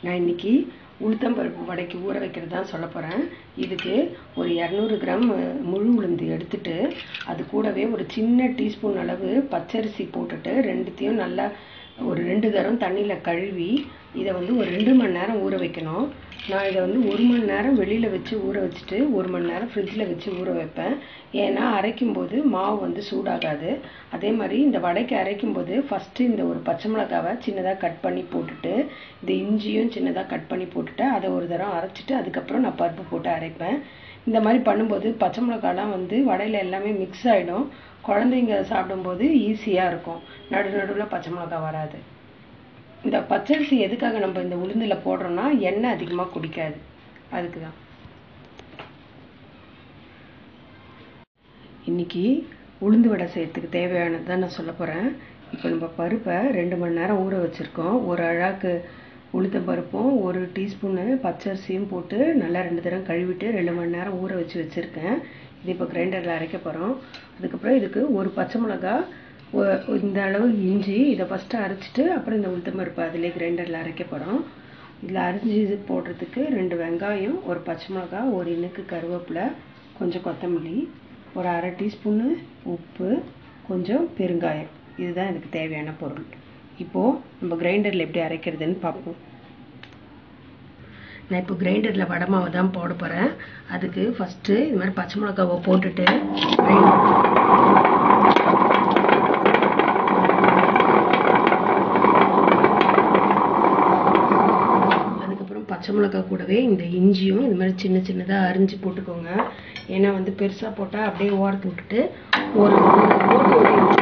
நான் இன்னைக்கு உளுத்தம்பருப்பு வடைக்கு ஊற வைக்கிறது தான் சொல்ல போகிறேன் இதுக்கு ஒரு இரநூறு கிராம் அஹ், முழு உளுந்து எடுத்துட்டு அது கூடவே ஒரு சின்ன டீஸ்பூன் அளவு பச்சரிசி போட்டுட்டு ரெண்டுத்தையும் நல்லா ஒரு ரெண்டு தரம் தண்ணியில் கழுவி இதை வந்து ஒரு ரெண்டு மணி நேரம் ஊற வைக்கணும் நான் இதை வந்து ஒரு மணி நேரம் வெளியில் வச்சு ஊற வச்சுட்டு ஒரு மணி நேரம் ஃப்ரிட்ஜில் வச்சு ஊற வைப்பேன் ஏன்னா அரைக்கும் போது மாவு வந்து சூடாகாது அதே மாதிரி இந்த வடைக்கு அரைக்கும் போது ஃபஸ்ட்டு இந்த ஒரு பச்சை மிளகாவை சின்னதாக கட் பண்ணி போட்டுட்டு இந்த இஞ்சியும் சின்னதாக கட் பண்ணி போட்டுட்டு அதை ஒரு தரம் அரைச்சிட்டு அதுக்கப்புறம் நான் பருப்பு போட்டு அரைப்பேன் இந்த மாதிரி பண்ணும்போது பச்சை மிளகாலாம் வந்து வடையில் எல்லாமே மிக்ஸ் ஆகிடும் குழந்தைங்க சாப்பிடும்போது ஈஸியாக இருக்கும் நடு நடுவில் பச்சை மிளகா வராது இந்த பச்சரிசி எதுக்காக நம்ம இந்த உளுந்தில் போடுறோம்னா எண்ணெய் அதிகமாக குடிக்காது அதுக்கு தான் இன்னைக்கு உளுந்து வடை செய்யறதுக்கு தேவையானது தான் நான் சொல்ல போகிறேன் இப்போ நம்ம பருப்பை ரெண்டு மணி நேரம் ஊற வச்சுருக்கோம் ஒரு அழாக்கு உளுத்தம் பருப்பும் ஒரு டீஸ்பூனு பச்சரிசியும் போட்டு நல்லா ரெண்டு தரம் கழுவிட்டு ரெண்டு மணி நேரம் ஊற வச்சு வச்சுருக்கேன் இது இப்போ கிரைண்டரில் அரைக்க போகிறோம் அதுக்கப்புறம் இதுக்கு ஒரு பச்சை மிளகா ஒ- இந்த அளவு இஞ்சி இதை ஃபஸ்ட்டு அரைச்சிட்டு அப்புறம் இந்த உளுத்தம் பருப்பு அதிலே கிரைண்டரில் அரைக்க போகிறோம் இதில் அரிஞ்சு இது போடுறதுக்கு ரெண்டு வெங்காயம் ஒரு பச்சை மிளகா ஒரு இனுக்கு கருவேப்பிலை கொஞ்சம் கொத்தமல்லி ஒரு அரை டீஸ்பூனு உப்பு கொஞ்சம் பெருங்காயம் இதுதான் இதுக்கு தேவையான பொருள் இப்போது நம்ம கிரைண்டரில் எப்படி அரைக்கிறதுன்னு பார்ப்போம் நான் இப்போ கிரைண்டரில் வடை மாவு தான் போட போகிறேன் அதுக்கு ஃபஸ்ட்டு இது மாதிரி பச்சை மிளகாவை போட்டுட்டு grind- அதுக்கப்புறம் பச்சை மிளகாய் கூடவே இந்த இஞ்சியும் இது மாதிரி சின்ன சின்னதாக அரிஞ்சு போட்டுக்கோங்க ஏன்னா வந்து பெருசாக போட்டால் அப்படியே ஓரத்து விட்டுட்டு ஒரு ஓட்டு ஓட்டி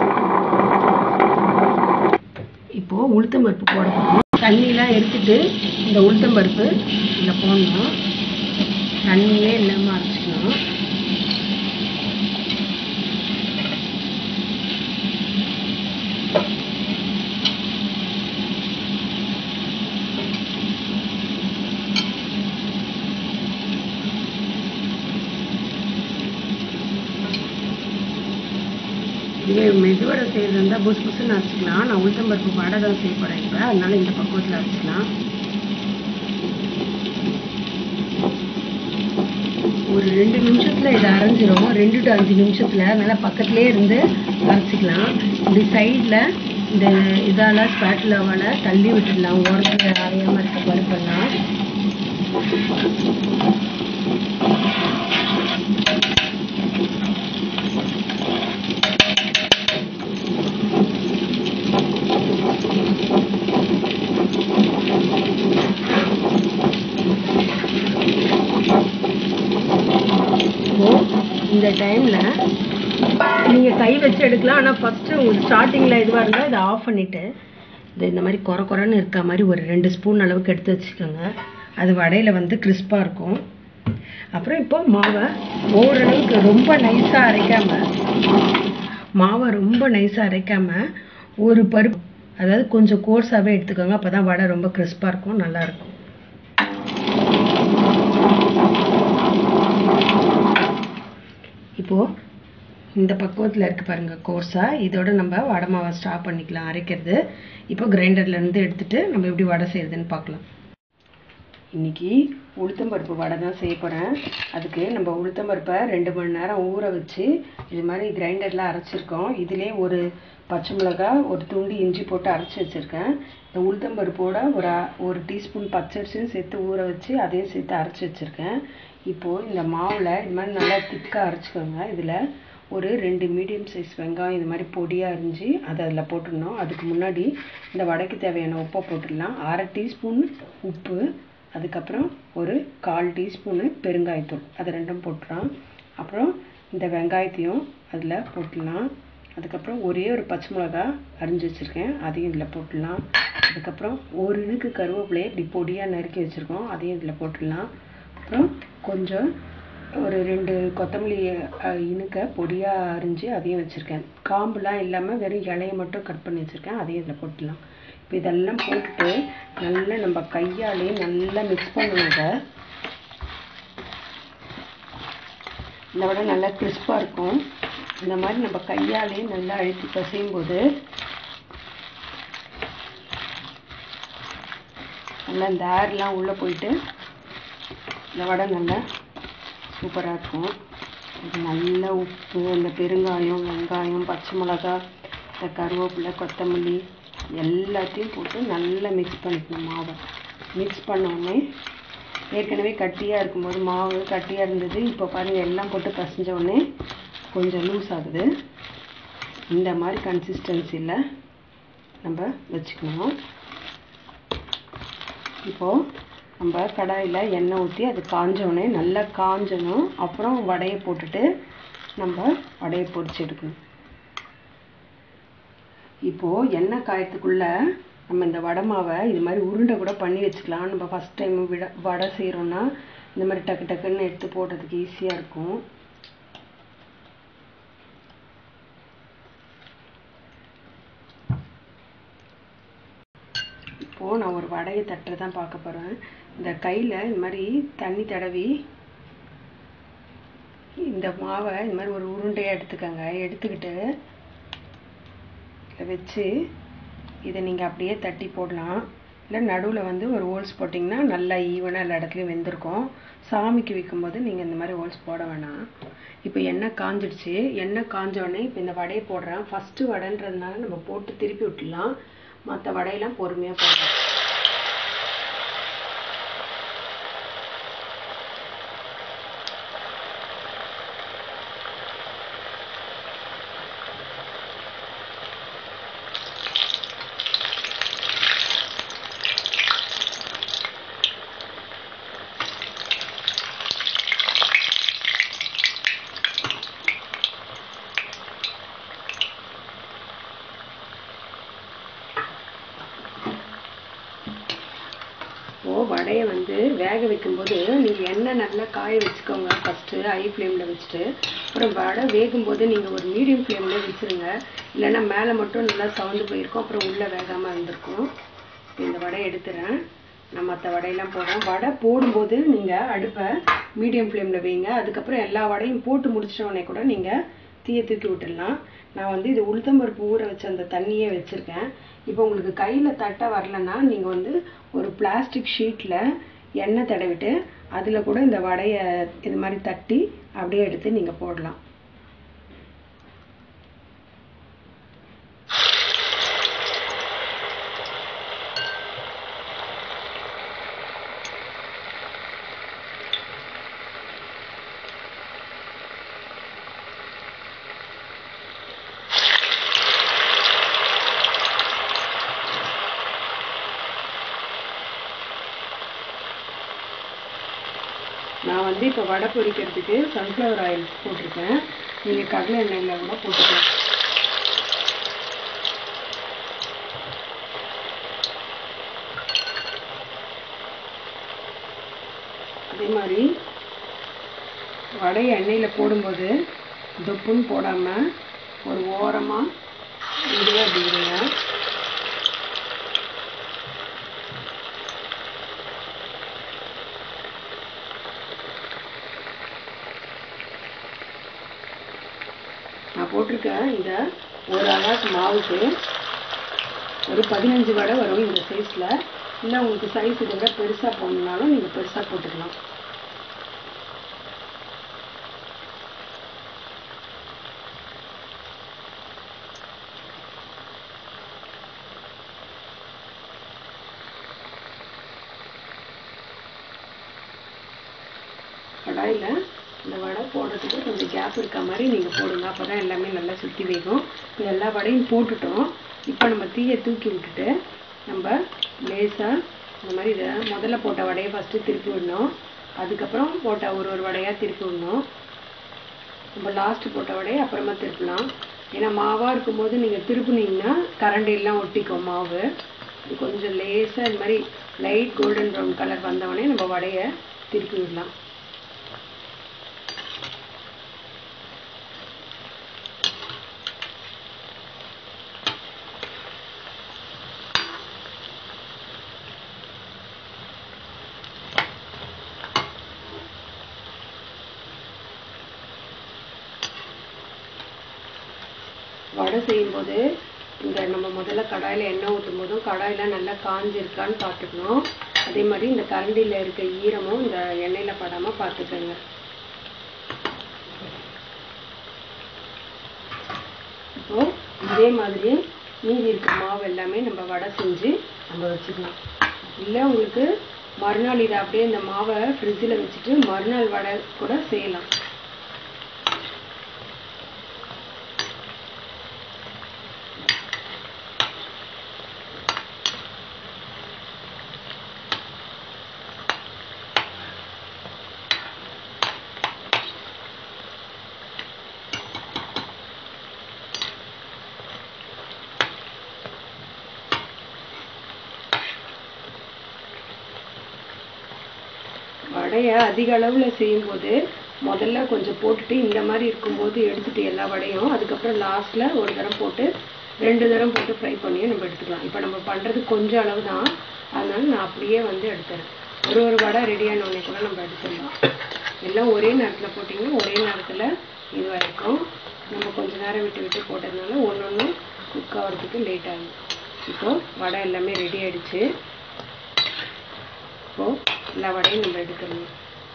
இப்போ உளுத்தம் பருப்பு போட போகிறோம் தண்ணியெலாம் எடுத்துட்டு இந்த உளுத்தம் பருப்பு இதில் போடணும் தண்ணியே இல்லாமல் அரைச்சிக்கணும் இதுவே மெதுவடை செய்கிறது இருந்தால் புஸ் புஸ்ன்னு அரைச்சிக்கலாம் நான் உளுத்தம் பருப்பு வடை தான் செய்ய போகிறேன் இப்போ அதனால இந்த பக்குவத்தில் அரைச்சிக்கலாம் ஒரு ரெண்டு நிமிஷத்தில் இதை அரைஞ்சிரும் ரெண்டு டு அஞ்சு நிமிஷத்தில் நல்லா பக்கத்துலேயே இருந்து அரைச்சிக்கலாம் இப்படி சைடில் இந்த இதால் ஸ்பேட்டிலாவால் தள்ளி விட்டுடலாம் ஓரத்தில் அரையாமல் இருக்க பருப்பெல்லாம் இப்போ இந்த டைமில் நீங்கள் கை வச்சு எடுக்கலாம் ஆனால் ஃபஸ்ட்டு உங்களுக்கு ஸ்டார்டிங்கில் இதுவாக இருந்தால் இதை ஆஃப் பண்ணிவிட்டு இது இந்த மாதிரி குறை குறைன்னு இருக்க மாதிரி ஒரு ரெண்டு ஸ்பூன் அளவுக்கு எடுத்து வச்சுக்கோங்க அது வடையில் வந்து கிறிஸ்பாக இருக்கும் அப்புறம் இப்போ மாவை ஓரளவுக்கு ரொம்ப நைஸாக அரைக்காம மாவை ரொம்ப நைஸாக அரைக்காம ஒரு பருப்பு அதாவது கொஞ்சம் கோர்ஸாகவே எடுத்துக்கோங்க அப்போ தான் வடை ரொம்ப கிறிஸ்பாக இருக்கும் நல்லாயிருக்கும் இப்போது இந்த பக்குவத்தில் இருக்கு பாருங்க கோர்ஸாக இதோட நம்ம வடை மாவை ஸ்டாப் பண்ணிக்கலாம் அரைக்கிறது இப்போ கிரைண்டர்ல இருந்து எடுத்துட்டு நம்ம எப்படி வடை செய்யறதுன்னு பார்க்கலாம் இன்னைக்கு உளுத்தம்பருப்பு வடை தான் செய்ய போகிறேன் அதுக்கு நம்ம உளுத்தம்பருப்பை ரெண்டு மணி நேரம் ஊற வச்சு இது மாதிரி கிரைண்டரில் அரைச்சிருக்கோம் இதிலே ஒரு பச்சை மிளகாய் ஒரு துண்டு இஞ்சி போட்டு அரைச்சி வச்சுருக்கேன் இந்த உளுத்தம்பருப்போட ஒரு அ- ஒரு டீஸ்பூன் பச்சரிசியும் சேர்த்து ஊற வச்சு அதையும் சேர்த்து அரைச்சி வச்சுருக்கேன் இப்போது இந்த மாவில் இது மாதிரி நல்லா திக்காக அரைச்சிக்கோங்க இதில் ஒரு ரெண்டு மீடியம் சைஸ் வெங்காயம் இது மாதிரி பொடியாக அரிஞ்சு அதை அதில் போட்டுடணும் அதுக்கு முன்னாடி இந்த வடைக்கு தேவையான உப்பை போட்டுடலாம் அரை டீஸ்பூன் உப்பு அதுக்கப்புறம் ஒரு கால் டீஸ்பூனு பெருங்காயத்தூள் அது ரெண்டும் போட்டுடலாம் அப்புறம் இந்த வெங்காயத்தையும் அதில் போட்டுடலாம் அதுக்கப்புறம் ஒரே ஒரு பச்சை மிளகா அரிஞ்சு வச்சுருக்கேன் அதையும் இதில் போட்டுடலாம் அதுக்கப்புறம் ஒரு இனுக்கு கருவேப்பிலையை இப்படி பொடியாக நறுக்கி வச்சுருக்கோம் அதையும் இதில் போட்டுடலாம் அப்புறம் கொஞ்சம் ஒரு ரெண்டு கொத்தமல்லி அஹ், இனுக்க பொடியாக அரிஞ்சு அதையும் வச்சுருக்கேன் காம்புலாம் இல்லாமல் வெறும் இலையை மட்டும் கட் பண்ணி வச்சுருக்கேன் அதையும் இதில் போட்டுடலாம் இப்போ இதெல்லாம் போட்டுட்டு நல்லா நம்ம கையாலே நல்லா மிக்ஸ் பண்ணணும் இதை இந்த விட நல்லா கிறிஸ்பாக இருக்கும் இந்த மாதிரி நம்ம கையாலே நல்லா அழுத்தி பசையும் போது நல்லா இந்த ஏர்லாம் உள்ளே போயிட்டு இந்த வடை நல்லா சூப்பராக இருக்கும் இது நல்ல உப்பு இந்த பெருங்காயம் வெங்காயம் பச்சை மிளகா இந்த கருவேப்பிலை கொத்தமல்லி எல்லாத்தையும் போட்டு நல்லா மிக்ஸ் பண்ணிக்கணும் மாவை மிக்ஸ் பண்ணோடனே ஏற்கனவே கட்டியாக இருக்கும்போது மாவு கட்டியாக இருந்தது இப்போ பாருங்கள் எல்லாம் போட்டு கசிஞ்ச உடனே கொஞ்சம் லூஸ் ஆகுது இந்த மாதிரி கன்சிஸ்டன்சியில் நம்ம வச்சுக்கணும் இப்போது நம்ம கடாயில் எண்ணெய் ஊற்றி அது காஞ்சோடனே நல்லா காஞ்சணும் அப்புறம் வடையை போட்டுட்டு நம்ம வடையை பொரிச்சு எடுக்கணும் இப்போது எண்ணெய் காயத்துக்குள்ளே நம்ம இந்த வடை மாவை இது மாதிரி உருண்டை கூட பண்ணி வச்சுக்கலாம் நம்ம ஃபஸ்ட் டைம் விட வடை செய்கிறோன்னா இந்த மாதிரி டக்கு டக்குன்னு எடுத்து போடுறதுக்கு ஈஸியாக இருக்கும் இப்போது நான் ஒரு வடையை தட்டுற தான் பார்க்க போகிறேன் இந்த கையில் இந்த மாதிரி தண்ணி தடவி இந்த மாவை இந்த மாதிரி ஒரு உருண்டையாக எடுத்துக்கோங்க எடுத்துக்கிட்டு இதில் வச்சு இதை நீங்கள் அப்படியே தட்டி போடலாம் இல்லை நடுவில் வந்து ஒரு ஹோல்ஸ் போட்டிங்கன்னா நல்லா ஈவனாக எல்லா இடத்துலையும் வெந்திருக்கும் சாமிக்கு வைக்கும்போது நீங்கள் இந்த மாதிரி ஹோல்ஸ் போட வேணாம் இப்போ எண்ணெய் காஞ்சிடுச்சு எண்ணெய் காஞ்சோடனே இப்போ இந்த வடையை போடுறேன் ஃபஸ்ட்டு வடைன்றதுனால நம்ம போட்டு திருப்பி விட்டுடலாம் மற்ற வடையெல்லாம் பொறுமையாக போடலாம் இப்போது வடையை வந்து வேக வைக்கும்போது நீங்கள் எண்ணெய் நல்லா காய வச்சுக்கோங்க ஃபஸ்ட்டு ஹை ஃப்ளேமில் வச்சுட்டு அப்புறம் வடை வேகும்போது நீங்கள் ஒரு மீடியம் ஃப்ளேமில் வச்சுருங்க இல்லைன்னா மேலே மட்டும் நல்லா சவுண்டு போயிருக்கும் அப்புறம் உள்ளே வேகாமல் இருந்திருக்கும் இந்த வடையை எடுத்துறேன் நான் மற்ற வடையெல்லாம் போடுறேன் வடை போடும்போது நீங்கள் அடுப்பை மீடியம் ஃப்ளேமில் வைங்க அதுக்கப்புறம் எல்லா வடையும் போட்டு முடிச்சிட்ட உடனே கூட நீங்கள் தீயை தூக்கி விட்டுடலாம் நான் வந்து இது உளுத்தம்பருப்பு ஊற வச்ச அந்த தண்ணியே வச்சுருக்கேன் இப்போ உங்களுக்கு கையில் தட்ட வரலன்னா நீங்கள் வந்து ஒரு பிளாஸ்டிக் ஷீட்டில் எண்ணெய் தடவிட்டு அதில் கூட இந்த வடையை இது மாதிரி தட்டி அப்படியே எடுத்து நீங்கள் போடலாம் நான் வந்து இப்போ வடை பொரிக்கிறதுக்கு சன்ஃப்ளவர் ஆயில் போட்டிருக்கேன் நீங்கள் கடலை எண்ணெயில் கூட போட்டுக்கலாம் அதே மாதிரி வடையை எண்ணெயில் போடும்போது தொப்புன்னு போடாமல் ஒரு ஓரமாக இதுவே அப்படிங்க நான் போட்டிருக்கேன் இந்த ஒரு அலாஸ் மாவுக்கு ஒரு பதினஞ்சு வடை வரும் இந்த சைஸில் இல்லை உங்களுக்கு சைஸ் இதை விட பெருசாக போடணுன்னாலும் நீங்கள் பெருசாக போட்டுக்கலாம் கடாயில் இந்த வடை போடுறதுக்கு கொஞ்சம் கேப் இருக்க மாதிரி நீங்கள் போடுங்க அப்போ தான் எல்லாமே நல்லா சுற்றி வைக்கும் இப்போ எல்லா வடையும் போட்டுட்டோம் இப்போ நம்ம தீயை தூக்கி விட்டுட்டு நம்ம லேசாக இந்த மாதிரி இதை முதல்ல போட்ட வடையை ஃபஸ்ட்டு திருப்பி விடணும் அதுக்கப்புறம் போட்ட ஒரு ஒரு வடையாக திருப்பி விடணும் நம்ம லாஸ்ட்டு போட்ட வடையை அப்புறமா திருப்பலாம் ஏன்னா மாவாக இருக்கும்போது நீங்கள் திருப்புனீங்கன்னா கரண்டிலாம் ஒட்டிக்கும் மாவு இது கொஞ்சம் லேசாக இந்த மாதிரி லைட் கோல்டன் ப்ரௌன் கலர் வந்தவொடனே நம்ம வடையை திருப்பி விடலாம் வடை செய்யும்போது இந்த நம்ம முதல்ல கடாயில் எண்ணெய் ஊற்றும் போதும் கடாயில் நல்லா காஞ்சிருக்கான்னு பார்த்துக்கணும் அதே மாதிரி இந்த கரண்டியில் இருக்க ஈரமும் இந்த எண்ணெயில் படாமல் பார்த்துக்கோங்க இப்போ இதே மாதிரி மீதி இருக்க மாவு எல்லாமே நம்ம வடை செஞ்சு நம்ம வச்சுக்கலாம் இல்லை உங்களுக்கு மறுநாள் இதை அப்படியே இந்த மாவை ஃப்ரிட்ஜில் வச்சுட்டு மறுநாள் வடை கூட செய்யலாம் வடையை அதிக அளவில் செய்யும்போது முதல்ல கொஞ்சம் போட்டுட்டு இந்த மாதிரி இருக்கும்போது எடுத்துட்டு எல்லா வடையும் அதுக்கப்புறம் லாஸ்ட்டில் ஒரு தரம் போட்டு ரெண்டு தரம் போட்டு ஃப்ரை பண்ணியே நம்ம எடுத்துக்கலாம் இப்போ நம்ம பண்ணுறது கொஞ்சம் அளவு தான் அதனால நான் அப்படியே வந்து எடுத்துறேன் ஒரு ஒரு வடை ரெடியான உடனே கூட நம்ம எடுத்துடலாம் எல்லாம் ஒரே நேரத்தில் போட்டிங்கன்னா ஒரே நேரத்தில் இது வரைக்கும் நம்ம கொஞ்ச நேரம் விட்டு விட்டு போட்டதுனால ஒன்று ஒன்று குக் ஆகிறதுக்கு லேட் ஆகும் இப்போது வடை எல்லாமே ரெடி ஆயிடுச்சு இப்போது எல்லா வடையும் நம்ம எடுக்கணும்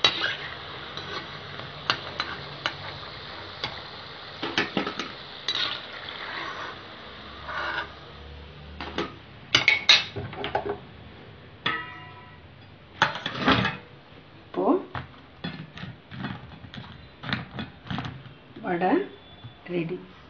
இப்போ வடை ரெடி